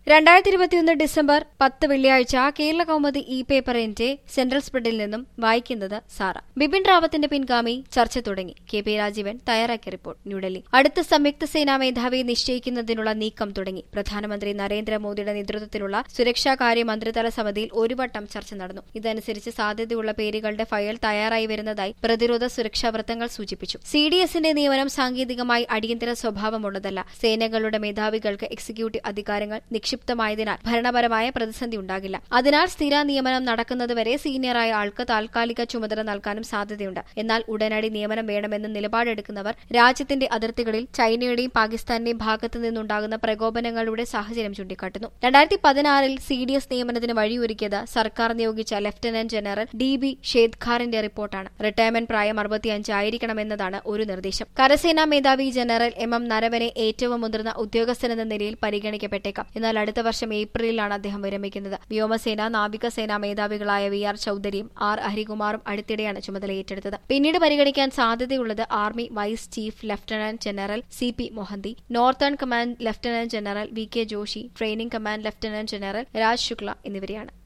രണ്ടായിരത്തി ഇരുപത്തിയൊന്ന് ഡിസംബർ പത്ത് വെള്ളിയാഴ്ച കേരള കൗമുദി ഇ പേപ്പറിന്റെ സെൻട്രൽ സ്പ്രെഡിൽ നിന്നും വായിക്കുന്നത് സാറ ബിപിൻ റാവത്തിന്റെ പിൻഗാമി ചർച്ച തുടങ്ങി കെ പി രാജീവൻ തയ്യാറാക്കിയ റിപ്പോർട്ട് ന്യൂഡൽഹി അടുത്ത സംയുക്ത സേനാ മേധാവിയെ നിശ്ചയിക്കുന്നതിനുള്ള നീക്കം തുടങ്ങി പ്രധാനമന്ത്രി നരേന്ദ്രമോദിയുടെ നേതൃത്വത്തിലുള്ള സുരക്ഷാകാര്യ മന്ത്രിതല സമിതിയിൽ ഒരു വട്ടം ചർച്ച നടന്നു ഇതനുസരിച്ച് സാധ്യതയുള്ള പേരുകളുടെ ഫയൽ തയ്യാറായി വരുന്നതായി പ്രതിരോധ സുരക്ഷാ വൃത്തങ്ങൾ സൂചിപ്പിച്ചു സി ഡി എസിന്റെ നിയമനം സാങ്കേതികമായി അടിയന്തര സ്വഭാവമുള്ളതല്ല സേനകളുടെ മേധാവികൾക്ക് എക്സിക്യൂട്ടീവ് അധികാരങ്ങൾ നിക്ഷിപ്തമായതിനാൽ ഭരണപരമായ പ്രതിസന്ധി ഉണ്ടാകില്ല അതിനാൽ സ്ഥിര നിയമനം നടക്കുന്നതുവരെ സീനിയറായ ആൾക്ക് താൽക്കാലിക ചുമതല നൽകാനും സാധ്യതയുണ്ട് എന്നാൽ ഉടനടി നിയമനം വേണമെന്ന് നിലപാടെടുക്കുന്നവർ രാജ്യത്തിന്റെ അതിർത്തികളിൽ ചൈനയുടെയും പാകിസ്ഥാന്റെയും ഭാഗത്തു നിന്നുണ്ടാകുന്ന പ്രകോപനങ്ങളുടെ സാഹചര്യം ചൂണ്ടിക്കാട്ടുന്നു രണ്ടായിരത്തി പതിനാറിൽ സി ഡി എസ് നിയമനത്തിന് വഴിയൊരുക്കിയത് സർക്കാർ നിയോഗിച്ച ലഫ്റ്റനന്റ് ജനറൽ ഡി ബി ഷേദ്ഖാറിന്റെ റിപ്പോർട്ടാണ് റിട്ടയർമെന്റ് പ്രായം അറുപത്തിയഞ്ച് ആയിരിക്കണമെന്നതാണ് ഒരു നിർദ്ദേശം കരസേനാ മേധാവി ജനറൽ എം എം നരവനെ ഏറ്റവും മുതിർന്ന ഉദ്യോഗസ്ഥനെന്ന നിലയിൽ പരിഗണിക്കപ്പെട്ടേക്കാം എന്നാൽ അടുത്ത വർഷം ഏപ്രിലിലാണ് അദ്ദേഹം വിരമിക്കുന്നത് വ്യോമസേന നാവികസേന മേധാവികളായ വി ആർ ചൌധരിയും ആർ ഹരികുമാറും അടുത്തിടെയാണ് ചുമതല ഏറ്റെടുത്തത് പിന്നീട് പരിഗണിക്കാൻ സാധ്യതയുള്ളത് army vice chief lieutenant general C P Mohanty northern command lieutenant general V K Joshi training command lieutenant general Raj Shukla എന്നിവരെയാണ്